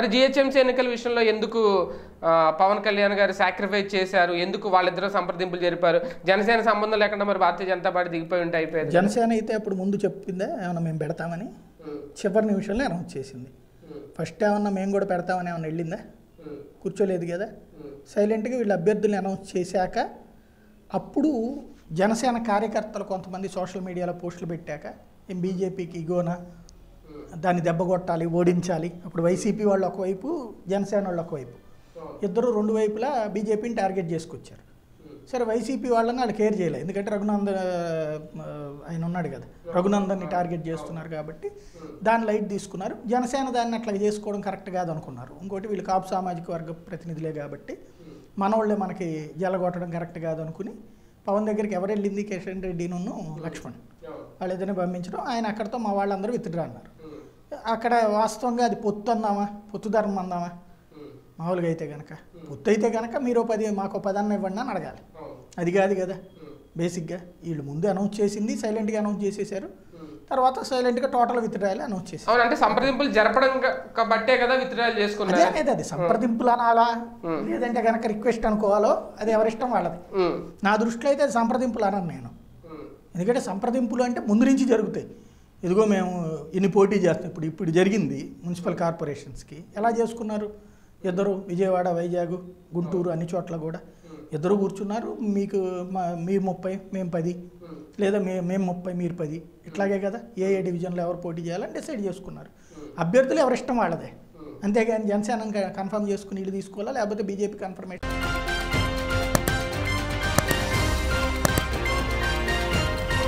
మరి జిహెచ్ఎంసీ ఎన్నికల విషయంలో ఎందుకు ఆ, పవన్ కళ్యాణ్ గారు సాక్రిఫైస్ చేశారు ఎందుకు వాళ్ళిద్దరూ సంప్రదింపులు జరిపారు జనసేన సంబంధం లేకుండా మరి భారతీయ జనతా పార్టీ దిగిపోయి ఉంటే అయిపోయేది జనసేన అయితే అప్పుడు ముందు చెప్పిందే ఏమన్నా మేము పెడతామని చివరి నిమిషంలో అనౌన్స్ చేసింది ఫస్ట్ ఏమన్నా మేము కూడా పెడతామని ఏమన్నా వెళ్ళిందా కూర్చోలేదు కదా సైలెంట్గా వీళ్ళ అభ్యర్థుల్ని అనౌన్స్ చేశాక అప్పుడు జనసేన కార్యకర్తలు కొంతమంది సోషల్ మీడియాలో పోస్టులు పెట్టాక ఏం బీజేపీకి ఇగోనా దాన్ని దెబ్బ కొట్టాలి ఓడించాలి అప్పుడు వైసీపీ వాళ్ళు ఒకవైపు జనసేన వాళ్ళు ఒకవైపు ఇద్దరు రెండు వైపులా బీజేపీని టార్గెట్ చేసుకొచ్చారు సరే వైసీపీ వాళ్ళని వాళ్ళు కేర్ చేయలేదు ఎందుకంటే రఘునందన్ ఆ, ఆయన ఉన్నాడు కదా రఘునందన్ని టార్గెట్ చేస్తున్నారు కాబట్టి దాన్ని లైట్ తీసుకున్నారు జనసేన దాన్ని అట్లా చేసుకోవడం కరెక్ట్ కాదు అనుకున్నారు ఇంకోటి వీళ్ళు కాపు సామాజిక వర్గ ప్రతినిధులే కాబట్టి మనోళ్ళే మనకి జలగొట్టడం కరెక్ట్ కాదు అనుకుని పవన్ దగ్గరికి ఎవరు వెళ్ళింది కిషన్ రెడ్డిను లక్ష్మణ్ వాళ్ళు ఏదైనా పంపించడం ఆయన అక్కడితో మా వాళ్ళందరూ విత్డ్రా అన్నారు అక్కడ వాస్తవంగా అది పొత్తు అందామా పొత్తు ధర్మం అందామా మామూలుగా అయితే కనుక పొత్తు అయితే కనుక మీరు ఓ పది మాకు ఓ పదన్న ఇవ్వండి అని అడగాలి అది కాదు కదా బేసిక్గా వీళ్ళు ముందు అనౌన్స్ చేసింది సైలెంట్గా అనౌన్స్ చేసేసారు తర్వాత సైలెంట్గా టోటల్ విత్డ్రాయల్ అనౌన్స్ చేశారు అవును అంటే సంప్రదింపులు జరపడం క- క- బట్టే కదా విత్డ్రాయల్ అదే చేసుకున్నారు అనేది అది సంప్రదింపులు అనాలా లేదంటే కనుక రిక్వెస్ట్ అనుకోవాలో అది ఎవరిష్టం వాళ్ళది ఉమ్, నా దృష్టిలో అయితే అది సంప్రదింపులు అనను నేను ఉమ్, ఎందుకంటే సంప్రదింపులు అంటే ముందు నుంచి జరుగుతాయి ఇదిగో మేము ఇన్ని పోటీ చేస్తాం ఇప్పుడు ఇప్పుడు జరిగింది మున్సిపల్ కార్పొరేషన్స్కి ఎలా చేసుకున్నారు ఇద్దరు విజయవాడ వైజాగ్ గుంటూరు అన్ని చోట్ల కూడా ఇద్దరు కూర్చున్నారు మీకు మా మీరు ముప్పై మేము పది లేదా మే మేము ముప్పై మీరు పది ఇట్లాగే కదా ఏ ఏ డివిజన్లో ఎవరు పోటీ చేయాలని డిసైడ్ చేసుకున్నారు అభ్యర్థులు ఎవరిష్టం వాళ్ళదే అంతేగాని జనసేన కన్ఫర్మ్ చేసుకుని వీళ్ళు తీసుకోవాలా లేకపోతే బీజేపీ కన్ఫర్మేషన్